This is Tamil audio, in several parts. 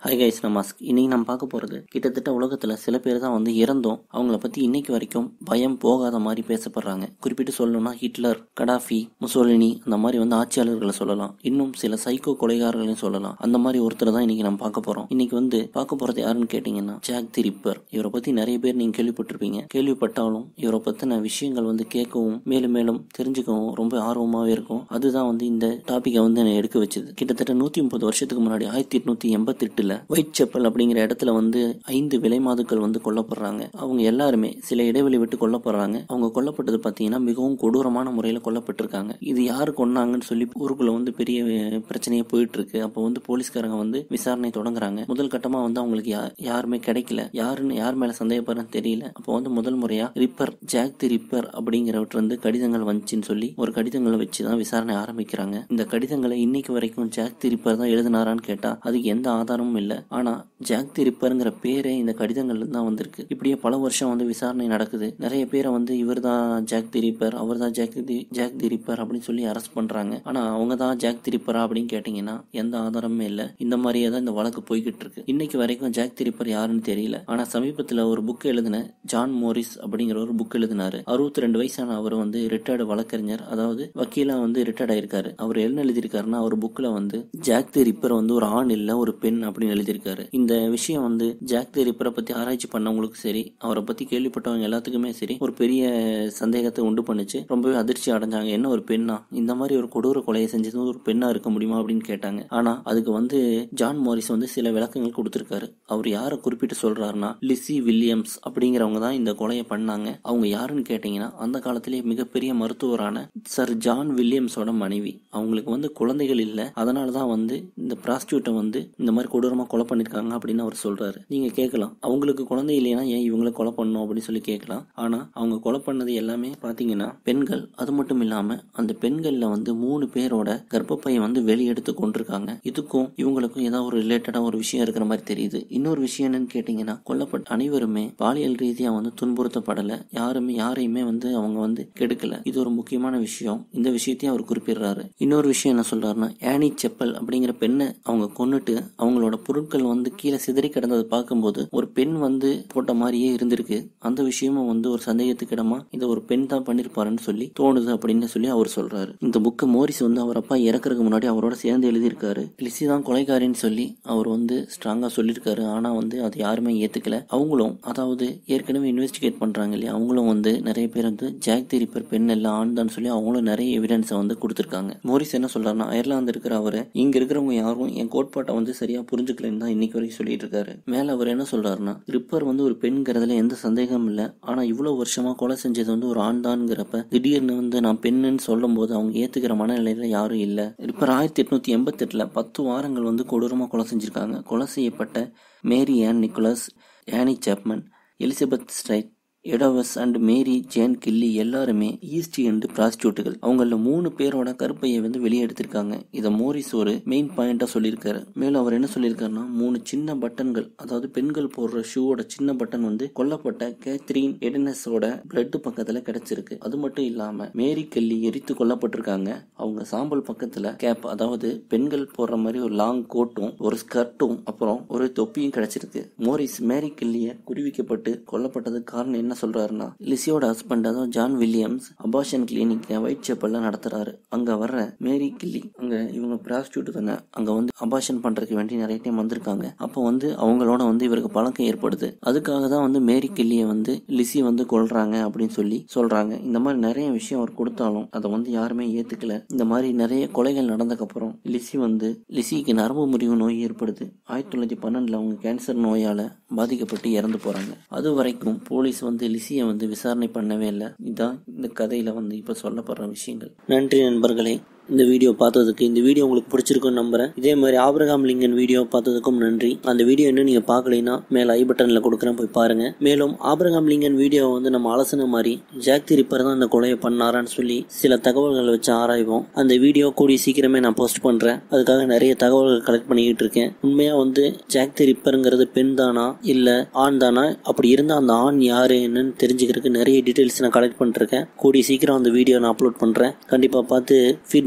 ஹை கைஸ் நமாஸ்க் இன்னைக்கு நம்ம பார்க்க போறது கிட்டத்தட்ட உலகத்துல சில பேர் தான் வந்து இறந்தோம் அவங்கள பத்தி இன்னைக்கு வரைக்கும் பயம் போகாத மாதிரி பேசப்படுறாங்க குறிப்பிட்டு சொல்லணும்னா ஹிட்லர் கடாஃபி முசோலினி அந்த மாதிரி வந்து ஆட்சியாளர்களை சொல்லலாம் இன்னும் சில சைக்கோ கொலைகாரர்களையும் சொல்லலாம் அந்த மாதிரி ஒருத்தர் தான் இன்னைக்கு நம்ம பார்க்க போறோம் இன்னைக்கு வந்து பார்க்க போறது யாருன்னு கேட்டீங்கன்னா ஜாக் தி ரிப்பர் இவரை பத்தி நிறைய பேர் நீங்க கேள்விப்பட்டிருப்பீங்க கேள்விப்பட்டாலும் இவரை பத்தின விஷயங்கள் வந்து கேட்கவும் மேலும் மேலும் தெரிஞ்சுக்கவும் ரொம்ப ஆர்வமாவே இருக்கும் அதுதான் வந்து இந்த டாபிக்கை வந்து என்னை எடுக்க வச்சது கிட்டத்தட்ட நூத்தி முப்பது வருஷத்துக்கு முன்னாடி ஆயிரத்தி எட்நூத்தி எண்பத்தி எட்டுல ஒயிட் செப்பல் அப்படிங்கிற இடத்துல வந்து ஐந்து விலை மாதுக்கள் வந்து கொல்லப்படுறாங்க அவங்க எல்லாருமே சில இடைவெளி விட்டு கொல்லப்படுறாங்க அவங்க கொல்லப்பட்டது பாத்தீங்கன்னா மிகவும் கொடூரமான முறையில கொல்லப்பட்டிருக்காங்க இது யாரு கொன்னாங்கன்னு சொல்லி ஊருக்குள்ள வந்து பெரிய அஹ், பிரச்சனையே போயிட்டு இருக்கு அப்போ வந்து போலீஸ்காரங்க வந்து விசாரணை தொடங்குறாங்க முதல் கட்டமா வந்து அவங்களுக்கு யா- யாருமே கிடைக்கல யாருன்னு யார் மேல சந்தேகப்படுறன்னு தெரியல அப்போ வந்து முதல் முறையா ரிப்பர் ஜாக் தி ரிப்பர் அப்படிங்கிறவற்று வந்து கடிதங்கள் வந்துச்சுன்னு சொல்லி ஒரு கடிதங்களை வச்சு தான் விசாரணை ஆரம்பிக்கிறாங்க இந்த கடிதங்களை இன்னைக்கு வரைக்கும் ஜாக் தி ரிப்பர் தான் எழுதினாரான்னு கேட்டா அதுக்கு எந்த ஆதாரமும் இல்ல ஆனா ஜாக் தி ரிப்பருங்கிற பேரே இந்த கடிதங்கள்ல தான் வந்திருக்கு இப்படியே பல வருஷம் வந்து விசாரணை நடக்குது நிறைய பேரை வந்து இவர் தான் ஜாக் தி ரிப்பர் அவர் தான் Jack the Jack the Ripper அப்படின்னு சொல்லி அரெஸ்ட் பண்றாங்க ஆனா அவங்க தான் ஜாக் தி ரிப்பரா அப்படின்னு கேட்டீங்கன்னா எந்த ஆதாரமும் இல்ல இந்த மாதிரியே தான் இந்த வழக்கு போய்கிட்டு இருக்கு இன்னைக்கு வரைக்கும் ஜாக் தி ரிப்பர் யாருன்னு தெரியல ஆனா சமீபத்துல ஒரு புக் எழுதின ஜான் மோரிஸ் அப்படிங்கிற ஒரு புக் எழுதினாரு அறுபத்தி ரெண்டு வயசான அவர் வந்து ரிட்டையர்டு வழக்கறிஞர் அதாவது வக்கீலா வந்து ரிட்டையர்ட் ஆயிருக்காரு அவர் என்ன எழுதியிருக்காருன்னா அவர் புக்ல வந்து ஜாக் தி ரிப்பர் வந்து ஒரு ஆண் இல்ல ஒரு பெண் அப்படின்னு எழுதியிருக்காரு இந்த விஷயம் வந்து ஜாக் தி ரிப்பரை பத்தி ஆராய்ச்சி பண்ணவங்களுக்கு சரி அவரை பத்தி கேள்விப்பட்டவங்க எல்லாத்துக்குமே சரி ஒரு பெரிய சந்தேகத்தை உண்டு பண்ணுச்சு ரொம்பவே அதிர்ச்சி அடைஞ்சாங்க என்ன ஒரு பெண்ணா இந்த மாதிரி ஒரு கொடூர கொலையை செஞ்சது ஒரு பெண்ணா இருக்க முடியுமா அப்படின்னு கேட்டாங்க ஆனா அதுக்கு வந்து ஜான் மோரிஸ் வந்து சில விளக்கங்கள் கொடுத்திருக்காரு அவர் யாரை குறிப்பிட்டு சொல்றாருன்னா லிசி வில்லியம்ஸ் அப்படிங்கிறவங்க தான் இந்த கொலையை பண்ணாங்க அவங்க யாருன்னு கேட்டீங்கன்னா அந்த காலத்திலேயே மிகப்பெரிய மருத்துவரான சர் ஜான் வில்லியம்ஸோட மனைவி அவங்களுக்கு வந்து குழந்தைகள் இல்ல அதனால தான் வந்து இந்த ப்ராஸ்டியூட்டை வந்து இந்த மாதிரி கொடூரமா கொலை பண்ணிருக்காங்க அப்படின்னு அவர் சொல்றாரு நீங்க கேட்கலாம் அவங்களுக்கு குழந்தை இல்லைன்னா ஏன் இவங்களை கொலை பண்ணணும் அப்படின்னு சொல்லி கேட்கலாம் ஆனா அவங்க கொலை பண்ணது எல்லாமே பாத்தீங்கன்னா பெண்கள் அது மட்டும் இல்லாம அந்த பெண்கள்ல வந்து மூணு பேரோட கர்ப்பப்பையை வந்து வெளியெடுத்து கொண்டிருக்காங்க இதுக்கும் இவங்களுக்கும் ஏதாவது ஒரு ரிலேட்டடா ஒரு விஷயம் இருக்கிற மாதிரி தெரியுது இன்னொரு விஷயம் என்னன்னு கேட்டீங்கன்னா கொல்லப்பட்ட அனைவருமே பாலியல் ரீதியா வந்து துன்புறுத்தப்படல யாருமே யாரையுமே வந்து அவங்க வந்து கெடுக்கல இது ஒரு முக்கியமான விஷயம் இந்த விஷயத்தையும் அவர் குறிப்பிடுறாரு இன்னொரு விஷயம் என்ன சொல்றாருன்னா ஆனி செப்பல் அப்படிங்கிற பெண்ணை அவங்க கொன்னுட்டு அவங்களோட பொருட்கள் வந்து கீழே சிதறி கிடந்ததை பார்க்கும்போது ஒரு பெண் வந்து போட்ட மாதிரியே இருந்திருக்கு அந்த விஷயமும் வந்து ஒரு சந்தேகத்துக்கு இடமா இதை ஒரு பெண் தான் பண்ணிருப்பாருன்னு சொல்லி தோணுது அப்படின்னு சொல்லி அவர் சொல்றாரு இந்த புக்கை மோரிஸ் வந்து அவர் அப்பா இறக்குறதுக்கு முன்னாடி அவரோட சேர்ந்து எழுதியிருக்காரு லிசி தான் கொலைகாரின்னு சொல்லி அவர் வந்து ஸ்ட்ராங்கா சொல்லியிருக்காரு ஆனா வந்து அது யாருமே ஏத்துக்கல அவங்களும் அதாவது ஏற்கனவே இன்வெஸ்டிகேட் பண்றாங்க இல்லையா அவங்களும் வந்து நிறைய பேர் வந்து ஜாக் தி ரிப்பர் பெண் எல்லாம் ஆண் தான் சொல்லி அவங்களும் நிறைய எவிடன்ஸை வந்து கொடுத்துருக்காங்க மோரிஸ் என்ன சொல்றாருன்னா அயர்லாந்து இருக்கிற அவரு இங்க இருக்கிறவங்க யாரும் என் கோட்பாட்டை வந்து சரியா புரிஞ்சுக்கலன்னு தான் இன்னைக்கு வரைக்கும் சொல்லிட்டு இருக்காரு மேல அவர் என்ன சொல்றாருன்னா ரிப்பர் வந்து ஒரு பெண்கிறதுல எந்த சந்தேகமும் இல்ல ஆனா இவ்வளவு வருஷமா கொலை செஞ்சது வந்து ஒரு ஆண் தான்ங்கிறப்ப திடீர்னு வந்து நான் பெண்ணுன்னு சொல்லும் போது அவங்க ஏத்துக்கிற மனநிலையில யாரும் இல்ல ரிப்பர் ஆயிரத்தி எட்நூத்தி எண்பத்தி எட்டுல பத்து வாரங்கள் வந்து கொடூரமா கொலை செஞ்சிருக்காங்க கொலை செய்யப்பட்ட Mary Ann Nichols Annie Chapman Elizabeth Stride Eddowes and Mary Jane Kelly எல்லாருமே ஈஸ்ட் எண்டு பிராஸ்டியூட்டுகள் அவங்கள மூணு பேரோட கருப்பையை வந்து வெளியே எடுத்திருக்காங்க இதை மோரிஸ் ஒரு மெயின் பாயிண்டா சொல்லியிருக்காரு மேலும் அவர் என்ன சொல்லியிருக்காருன்னா மூணு சின்ன பட்டன்கள் அதாவது பெண்கள் போடுற ஷூவோட சின்ன பட்டன் வந்து கொல்லப்பட்ட கேத்ரீன் எடனஸோட பிளட் பக்கத்துல கிடைச்சிருக்கு அது மட்டும் இல்லாம மேரி கெல்லி எரித்து கொல்லப்பட்டிருக்காங்க அவங்க சாம்பல் பக்கத்துல கேப் அதாவது பெண்கள் போடுற மாதிரி ஒரு லாங் கோட்டும் ஒரு ஸ்கர்ட்டும் அப்புறம் ஒரு தொப்பியும் கிடைச்சிருக்கு மோரிஸ் மேரி கெல்லிய குறிவிக்கப்பட்டு கொல்லப்பட்டதுக்கு காரணம் என்ன சொல்றாருன்னா லிசியோட ஹஸ்பண்ட் அதாவது John Williams abortion clinic white செப்பல்ல நடத்துறாரு அங்க வர்ற மேரி கில்லி அங்க இவங்க பிராஸ்டியூட் தானே அங்க வந்து அபாஷன் பண்றதுக்கு வேண்டி நிறைய டைம் வந்திருக்காங்க அப்போ வந்து அவங்களோட வந்து இவருக்கு பழக்கம் ஏற்படுது அதுக்காக தான் வந்து மேரி கில்லிய வந்து லிசி வந்து கொல்றாங்க அப்படின்னு சொல்லி சொல்றாங்க இந்த மாதிரி நிறைய விஷயம் அவர் கொடுத்தாலும் அதை வந்து யாருமே ஏத்துக்கல இந்த மாதிரி நிறைய கொலைகள் நடந்ததுக்கு அப்புறம் லிசி வந்து லிசிக்கு நரம்பு முறிவு நோய் ஏற்படுது ஆயிரத்தி தொள்ளாயிரத்தி பன்னெண்டுல அவங்க கேன்சர் நோயால பாதிக்கப்பட்டு இறந்து போறாங்க அது வரைக்கும் போலீஸ் வந்து லிசியை வந்து விசாரணை பண்ணவே இல்லை இதுதான் இந்த கதையில வந்து இப்ப சொல்லப்படுற விஷயங்கள் நன்றி நண்பர்களே இந்த வீடியோ பார்த்ததுக்கு இந்த வீடியோ உங்களுக்கு பிடிச்சிருக்கும்னு நம்புறேன் இதே மாதிரி ஆபிரகாம் லிங்கன் வீடியோ பார்த்ததுக்கும் நன்றி அந்த வீடியோ இன்னும் நீங்க பார்க்கலைன்னா மேல ஐ பட்டன்ல கொடுக்குறேன் போய் பாருங்க மேலும் ஆபிரகாம் லிங்கன் வீடியோ வந்து நம்ம அலசன மாதிரி ஜாக் தி ரிப்பர் தான் அந்த கொலையை பண்ணாரான்னு சொல்லி சில தகவல்களை வச்சு ஆராய்வோம் அந்த வீடியோ கூடிய சீக்கிரமே நான் போஸ்ட் பண்றேன் அதுக்காக நிறைய தகவல்கள் கலெக்ட் பண்ணிக்கிட்டு இருக்கேன் உண்மையா வந்து ஜாக் தி ரிப்பருங்கிறது பெண் தானா இல்ல ஆண் தானா அப்படி இருந்தா அந்த ஆண் யாரு என்னன்னு தெரிஞ்சுக்கிறதுக்கு நிறைய டீடைல்ஸ் நான் கலெக்ட் பண்ணிருக்கேன் கூடிய சீக்கிரம் அந்த வீடியோ நான் அப்லோட் பண்றேன் கண்டிப்பா பார்த்து ஃபீட்பேக்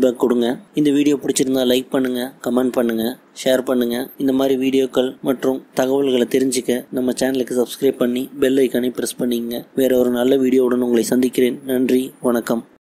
ஃபீட்பேக் கொடுங்க இந்த வீடியோ பிடிச்சிருந்தா லைக் பண்ணுங்க கமெண்ட் பண்ணுங்க ஷேர் பண்ணுங்க இந்த மாதிரி வீடியோக்கள் மற்றும் தகவல்களை தெரிஞ்சுக்க நம்ம சேனலுக்கு சப்ஸ்கிரைப் பண்ணி பெல் ஐக்கானை ப்ரெஸ் பண்ணிங்க வேற ஒரு நல்ல வீடியோவுடன் உங்களை சந்திக்கிறேன் நன்றி வணக்கம்